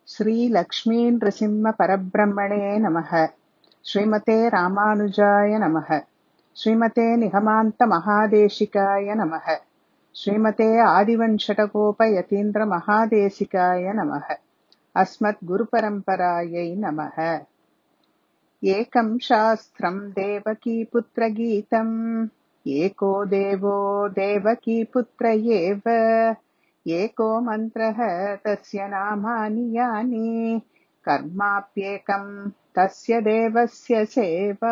श्रीलक्ष्मीनृसिंहपरब्रह्मणे नमः श्रीमते रामानुजाय नमः श्रीमते निगमान्तमहादेशिकाय नमः श्रीमते आदिवञ्शटकोपयतीन्द्रमहादेशिकाय नमः अस्मद्गुरुपरम्परायै नमः एकं शास्त्रं देवकीपुत्रगीतम् एको देवो देवकीपुत्र एव एको मन्त्रः तस्य नामानि यानि कर्माप्येकं तस्य தேவஸ்ய சேவா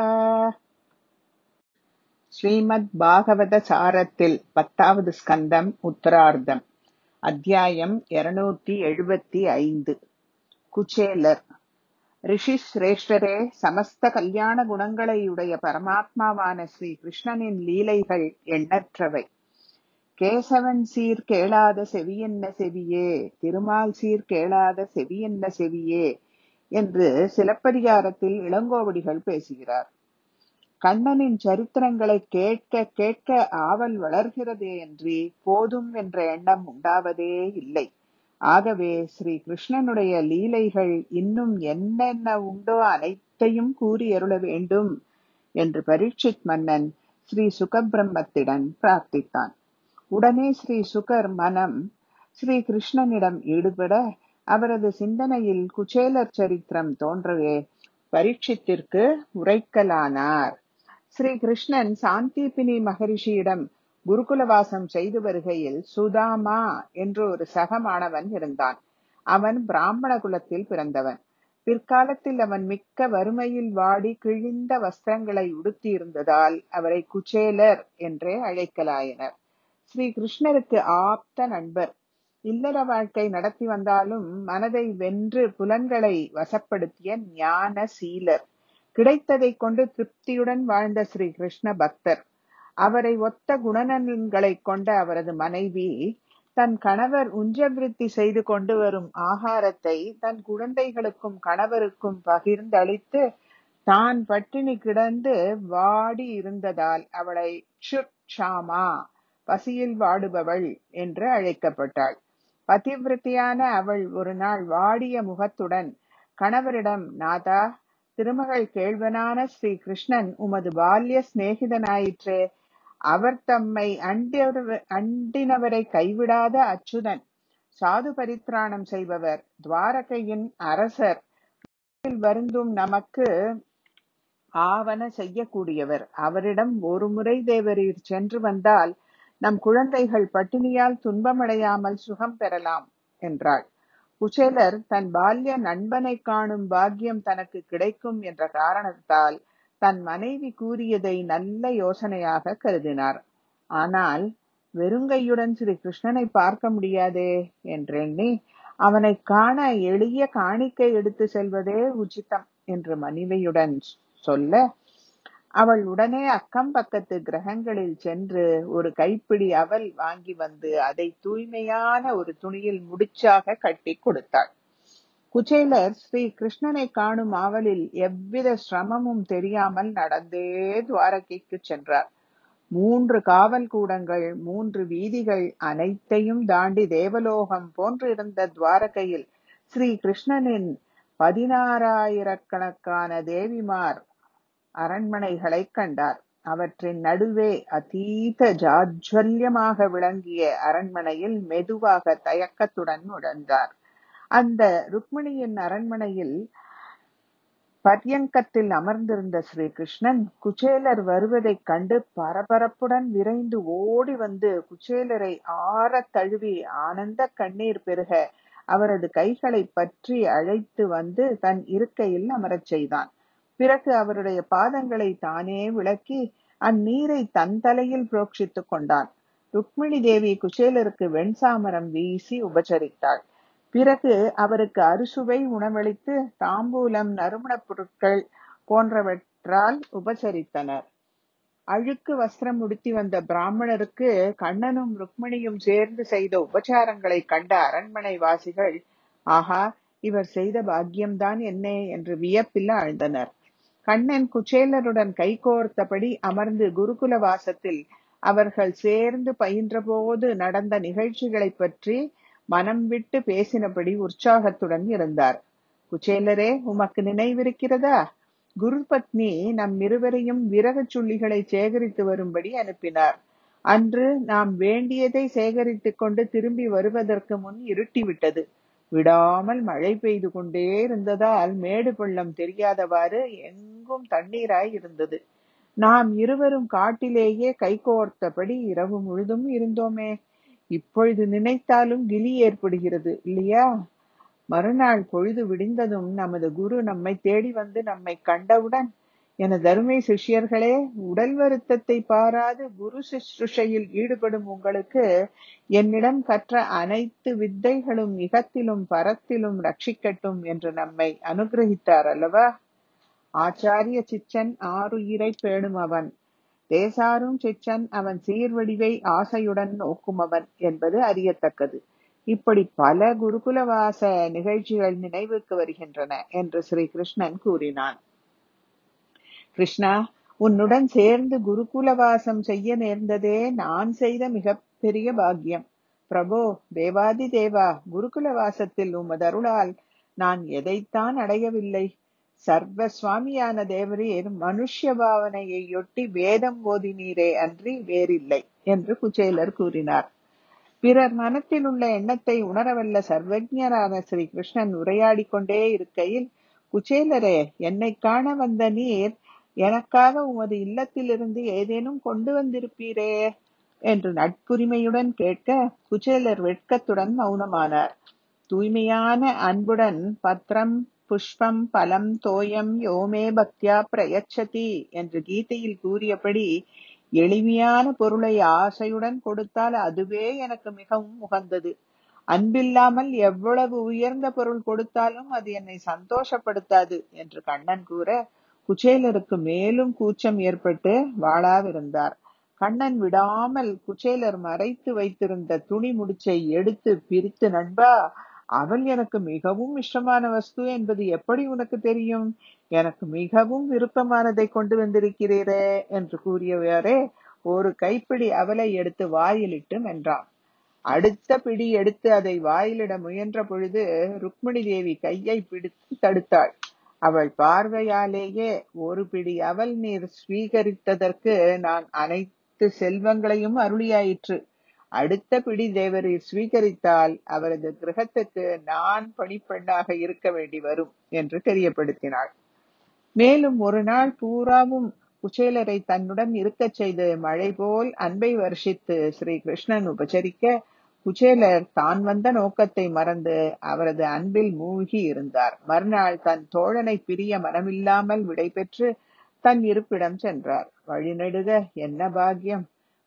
ஸ்ரீமத் பாகவத சாரத்தில் பத்தாவது ஸ்கந்தம் உத்தரார்த்தம் அத்தியாயம் இருநூத்தி எழுபத்தி ஐந்து குச்சேலர் ரிஷி சிரேஷ்டரே சமஸ்த கல்யாண குணங்களையுடைய பரமாத்மாவான ஸ்ரீ கிருஷ்ணனின் லீலைகள் எண்ணற்றவை கேசவன் சீர் கேளாத செவியென்ன செவியே திருமால் சீர் கேளாத செவியென்ன செவியே என்று சிலப்பதிகாரத்தில் இளங்கோவடிகள் பேசுகிறார் கண்ணனின் சரித்திரங்களை கேட்க கேட்க ஆவல் வளர்கிறதே அன்றி போதும் என்ற எண்ணம் உண்டாவதே இல்லை ஆகவே ஸ்ரீ கிருஷ்ணனுடைய லீலைகள் இன்னும் என்னென்ன உண்டோ அனைத்தையும் கூறி அருள வேண்டும் என்று பரீட்சித் மன்னன் ஸ்ரீ சுகபிரம்மத்திடம் பிரார்த்தித்தான் உடனே ஸ்ரீ சுகர் மனம் ஸ்ரீ கிருஷ்ணனிடம் ஈடுபட அவரது சிந்தனையில் குச்சேலர் சரித்திரம் தோன்றவே பரீட்சித்திற்கு உரைக்கலானார் ஸ்ரீ கிருஷ்ணன் சாந்திபினி மகரிஷியிடம் குருகுலவாசம் செய்து வருகையில் சுதாமா என்று ஒரு சக மாணவன் இருந்தான் அவன் பிராமண குலத்தில் பிறந்தவன் பிற்காலத்தில் அவன் மிக்க வறுமையில் வாடி கிழிந்த வஸ்திரங்களை உடுத்தியிருந்ததால் அவரை குச்சேலர் என்றே அழைக்கலாயினர் ஸ்ரீ கிருஷ்ணருக்கு ஆப்த நண்பர் இல்லற வாழ்க்கை நடத்தி வந்தாலும் மனதை வென்று புலன்களை வசப்படுத்திய ஞான சீலர் கிடைத்ததை கொண்டு திருப்தியுடன் வாழ்ந்த ஸ்ரீ கிருஷ்ண பக்தர் அவரை ஒத்த குணநலன்களை கொண்ட அவரது மனைவி தன் கணவர் உஞ்சவிருத்தி செய்து கொண்டு வரும் ஆகாரத்தை தன் குழந்தைகளுக்கும் கணவருக்கும் பகிர்ந்தளித்து தான் பட்டினி கிடந்து வாடி இருந்ததால் அவளை ஷாமா பசியில் வாடுபவள் என்று அழைக்கப்பட்டாள் பதிவிரத்தியான அவள் ஒரு நாள் வாடிய முகத்துடன் கணவரிடம் நாதா திருமகள் கேள்வனான ஸ்ரீ கிருஷ்ணன் உமது பால்ய சிநேகிதனாயிற்றே அவர் தம்மை அண்டினவரை கைவிடாத அச்சுதன் சாது பரித்ராணம் செய்பவர் துவாரகையின் அரசர் வருந்தும் நமக்கு ஆவன செய்யக்கூடியவர் அவரிடம் ஒரு முறை தேவரீர் சென்று வந்தால் நம் குழந்தைகள் பட்டினியால் துன்பமடையாமல் சுகம் பெறலாம் என்றாள் குச்சேலர் தன் பால்ய நண்பனை காணும் பாக்கியம் தனக்கு கிடைக்கும் என்ற காரணத்தால் தன் மனைவி கூறியதை நல்ல யோசனையாக கருதினார் ஆனால் வெறுங்கையுடன் ஸ்ரீ கிருஷ்ணனை பார்க்க முடியாதே என்றெண்ணி அவனை காண எளிய காணிக்கை எடுத்து செல்வதே உச்சிதம் என்று மனைவியுடன் சொல்ல அவள் உடனே அக்கம் பக்கத்து கிரகங்களில் சென்று ஒரு கைப்பிடி அவல் வாங்கி வந்து அதை தூய்மையான ஒரு துணியில் முடிச்சாக கட்டி கொடுத்தாள் குச்சேலர் ஸ்ரீ கிருஷ்ணனை காணும் ஆவலில் எவ்வித சிரமமும் தெரியாமல் நடந்தே துவாரகைக்கு சென்றார் மூன்று காவல் கூடங்கள் மூன்று வீதிகள் அனைத்தையும் தாண்டி தேவலோகம் போன்று இருந்த துவாரகையில் ஸ்ரீ கிருஷ்ணனின் பதினாறாயிரக்கணக்கான தேவிமார் அரண்மனைகளை கண்டார் அவற்றின் நடுவே அதீத ஜாஜ்வல்யமாக விளங்கிய அரண்மனையில் மெதுவாக தயக்கத்துடன் நுழைந்தார் அந்த ருக்மிணியின் அரண்மனையில் பர்யங்கத்தில் அமர்ந்திருந்த ஸ்ரீ கிருஷ்ணன் குச்சேலர் வருவதைக் கண்டு பரபரப்புடன் விரைந்து ஓடி வந்து குச்சேலரை ஆற தழுவி ஆனந்த கண்ணீர் பெருக அவரது கைகளை பற்றி அழைத்து வந்து தன் இருக்கையில் அமரச் செய்தான் பிறகு அவருடைய பாதங்களை தானே விளக்கி அந்நீரை தன் தலையில் புரோக்ஷித்துக் கொண்டான் ருக்மிணி தேவி குச்சேலருக்கு வெண்சாமரம் வீசி உபசரித்தாள் பிறகு அவருக்கு அறுசுவை உணவளித்து தாம்பூலம் நறுமணப் பொருட்கள் போன்றவற்றால் உபசரித்தனர் அழுக்கு வஸ்திரம் உடுத்தி வந்த பிராமணருக்கு கண்ணனும் ருக்மிணியும் சேர்ந்து செய்த உபச்சாரங்களை கண்ட அரண்மனை வாசிகள் ஆஹா இவர் செய்த பாக்கியம்தான் என்ன என்று வியப்பில் ஆழ்ந்தனர் கண்ணன் குச்சேலருடன் கைகோர்த்தபடி அமர்ந்து குருகுல வாசத்தில் அவர்கள் சேர்ந்து பயின்றபோது நடந்த நிகழ்ச்சிகளை பற்றி மனம் விட்டு பேசினபடி உற்சாகத்துடன் இருந்தார் குச்சேலரே உமக்கு நினைவிருக்கிறதா குரு பத்னி நம் இருவரையும் விறகு சுள்ளிகளை சேகரித்து வரும்படி அனுப்பினார் அன்று நாம் வேண்டியதை சேகரித்துக் கொண்டு திரும்பி வருவதற்கு முன் இருட்டிவிட்டது விடாமல் மழை பெய்து கொண்டே இருந்ததால் மேடு பள்ளம் தெரியாதவாறு எங்கும் தண்ணீராய் இருந்தது நாம் இருவரும் காட்டிலேயே கைகோர்த்தபடி இரவு முழுதும் இருந்தோமே இப்பொழுது நினைத்தாலும் கிலி ஏற்படுகிறது இல்லையா மறுநாள் பொழுது விடிந்ததும் நமது குரு நம்மை தேடி வந்து நம்மை கண்டவுடன் எனது அருமை சிஷ்யர்களே உடல் வருத்தத்தை பாராது குரு சுஷ்ருஷையில் ஈடுபடும் உங்களுக்கு என்னிடம் கற்ற அனைத்து வித்தைகளும் இகத்திலும் பரத்திலும் ரட்சிக்கட்டும் என்று நம்மை அனுகிரகித்தார் அல்லவா ஆச்சாரிய சிச்சன் ஆறுயிரை பேணும் அவன் தேசாரும் சிச்சன் அவன் சீர்வடிவை ஆசையுடன் நோக்கும் அவன் என்பது அறியத்தக்கது இப்படி பல குருகுலவாச நிகழ்ச்சிகள் நினைவுக்கு வருகின்றன என்று ஸ்ரீ கிருஷ்ணன் கூறினான் கிருஷ்ணா உன்னுடன் சேர்ந்து குருகுலவாசம் செய்ய நேர்ந்ததே நான் செய்த மிகப்பெரிய பாக்கியம் பிரபோ தேவாதி தேவா குருகுலவாசத்தில் உமது அருளால் நான் எதைத்தான் அடையவில்லை சர்வ சுவாமியான தேவரீர் மனுஷ்ய பாவனையொட்டி வேதம் ஓதினீரே அன்றி வேறில்லை என்று குச்சேலர் கூறினார் பிறர் மனத்தில் உள்ள எண்ணத்தை உணரவல்ல சர்வஜரான ஸ்ரீ கிருஷ்ணன் உரையாடி கொண்டே இருக்கையில் குச்சேலரே என்னை காண வந்த நீர் எனக்காக உமது இல்லத்திலிருந்து ஏதேனும் கொண்டு வந்திருப்பீரே என்று நட்புரிமையுடன் கேட்க குச்சேலர் வெட்கத்துடன் மௌனமானார் தூய்மையான அன்புடன் பத்ரம் புஷ்பம் பலம் தோயம் யோமே பக்தியா பிரயச்சதி என்று கீதையில் கூறியபடி எளிமையான பொருளை ஆசையுடன் கொடுத்தால் அதுவே எனக்கு மிகவும் உகந்தது அன்பில்லாமல் எவ்வளவு உயர்ந்த பொருள் கொடுத்தாலும் அது என்னை சந்தோஷப்படுத்தாது என்று கண்ணன் கூற குச்சேலருக்கு மேலும் கூச்சம் ஏற்பட்டு வாழாவிருந்தார் கண்ணன் விடாமல் குச்சேலர் மறைத்து வைத்திருந்த துணி முடிச்சை எடுத்து பிரித்து நண்பா அவள் எனக்கு மிகவும் இஷ்டமான வஸ்து என்பது எப்படி உனக்கு தெரியும் எனக்கு மிகவும் விருப்பமானதை கொண்டு வந்திருக்கிறீரே என்று கூறியவரே ஒரு கைப்பிடி அவலை எடுத்து வாயிலிட்டு மென்றான் அடுத்த பிடி எடுத்து அதை வாயிலிட முயன்ற பொழுது ருக்மிணி தேவி கையை பிடித்து தடுத்தாள் அவள் பார்வையாலேயே ஒரு பிடி அவல் நீர் ஸ்வீகரித்ததற்கு நான் அனைத்து செல்வங்களையும் அருளியாயிற்று அடுத்த பிடி தேவரீர் ஸ்வீகரித்தால் அவரது கிரகத்துக்கு நான் பணிப்பெண்ணாக இருக்க வேண்டி வரும் என்று தெரியப்படுத்தினாள் மேலும் ஒரு நாள் பூராவும் குச்சேலரை தன்னுடன் இருக்கச் செய்து மழை போல் அன்பை வருஷித்து ஸ்ரீ கிருஷ்ணன் உபச்சரிக்க குச்சேலர் தான் வந்த நோக்கத்தை மறந்து அவரது அன்பில் மூழ்கி இருந்தார் மறுநாள் தன் தோழனை பிரிய மனமில்லாமல் விடை பெற்று தன் இருப்பிடம் சென்றார் வழிநெடுக என்ன பாக்கியம்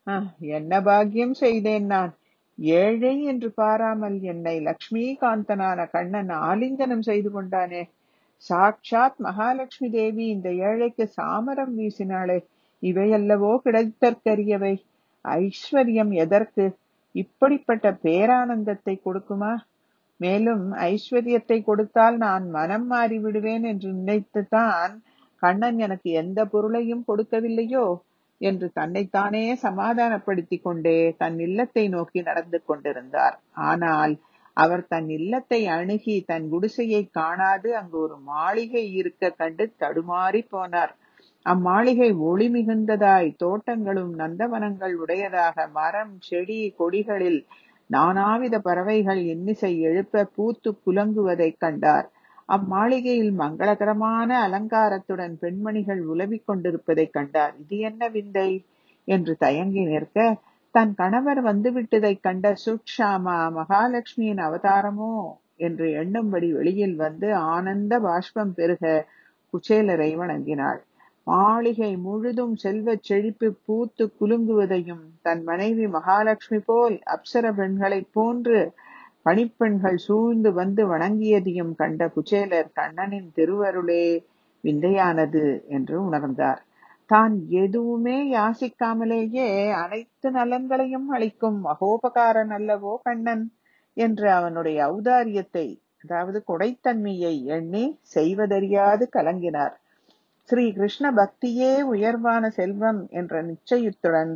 என்ன பாக்கியம் செய்தேன் நான் ஏழை என்று பாராமல் என்னை லக்ஷ்மிகாந்தனான கண்ணன் ஆலிங்கனம் செய்து கொண்டானே சாட்சாத் மகாலட்சுமி தேவி இந்த ஏழைக்கு சாமரம் வீசினாளே இவையல்லவோ கிடைத்தற்கரியவை ஐஸ்வர்யம் எதற்கு இப்படிப்பட்ட பேரானந்தத்தை கொடுக்குமா மேலும் ஐஸ்வர்யத்தை கொடுத்தால் நான் மனம் மாறி விடுவேன் என்று நினைத்துதான் கண்ணன் எனக்கு எந்த பொருளையும் கொடுக்கவில்லையோ என்று தன்னைத்தானே சமாதானப்படுத்திக் கொண்டே தன் இல்லத்தை நோக்கி நடந்து கொண்டிருந்தார் ஆனால் அவர் தன் இல்லத்தை அணுகி தன் குடிசையை காணாது அங்கு ஒரு மாளிகை இருக்க கண்டு தடுமாறி போனார் அம்மாளிகை ஒளி மிகுந்ததாய் தோட்டங்களும் நந்தவனங்கள் உடையதாக மரம் செடி கொடிகளில் நானாவித பறவைகள் இன்னிசை எழுப்ப பூத்து குலங்குவதைக் கண்டார் அம்மாளிகையில் மங்களகரமான அலங்காரத்துடன் பெண்மணிகள் உலவிக் கொண்டிருப்பதைக் கண்டார் இது என்ன விந்தை என்று தயங்கி நிற்க தன் கணவர் வந்துவிட்டதைக் கண்ட சுட்சாமா மகாலட்சுமியின் அவதாரமோ என்று எண்ணும்படி வெளியில் வந்து ஆனந்த பாஷ்பம் பெருக குச்சேலரை வணங்கினாள் மாளிகை முழுதும் செல்வச் செழிப்பு பூத்து குலுங்குவதையும் தன் மனைவி மகாலட்சுமி போல் அப்சர பெண்களைப் போன்று பணிப்பெண்கள் சூழ்ந்து வந்து வணங்கியதையும் கண்ட குச்சேலர் கண்ணனின் திருவருளே விந்தையானது என்று உணர்ந்தார் தான் எதுவுமே யாசிக்காமலேயே அனைத்து நலன்களையும் அளிக்கும் மகோபகாரன் அல்லவோ கண்ணன் என்று அவனுடைய ஔதாரியத்தை அதாவது கொடைத்தன்மையை எண்ணி செய்வதறியாது கலங்கினார் ஸ்ரீ கிருஷ்ண பக்தியே உயர்வான செல்வம் என்ற நிச்சயத்துடன்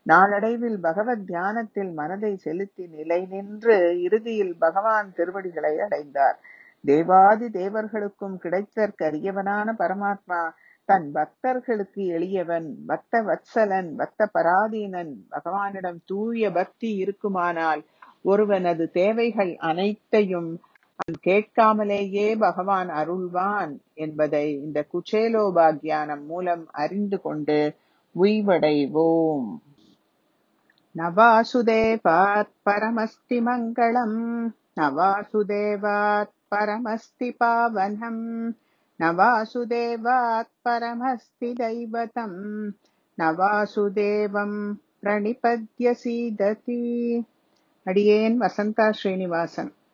நாளடைவில் பகவத் தியானத்தில் மனதை செலுத்தி நிலை நின்று இறுதியில் பகவான் திருவடிகளை அடைந்தார் தேவாதி தேவர்களுக்கும் கிடைத்தற்கரியவனான பரமாத்மா தன் பக்தர்களுக்கு எளியவன் பக்த வத்சலன் பக்த பராதீனன் பகவானிடம் தூய பக்தி இருக்குமானால் ஒருவனது தேவைகள் அனைத்தையும் அவன் கேட்காமலேயே பகவான் அருள்வான் என்பதை இந்த குச்சேலோபாக்கியானம் மூலம் அறிந்து கொண்டு உய்வடைவோம் நவாசுதேவாத் பரமஸ்தி மங்களம் நவாசுதேவாத் பரமஸ்தி பாவனம் நவாசுதேவாத் பரமஸ்தி தைவதம் நவாசுதேவம் பிரணிபத்ய சீததி அடியேன் வசந்தா ஸ்ரீனிவாசன்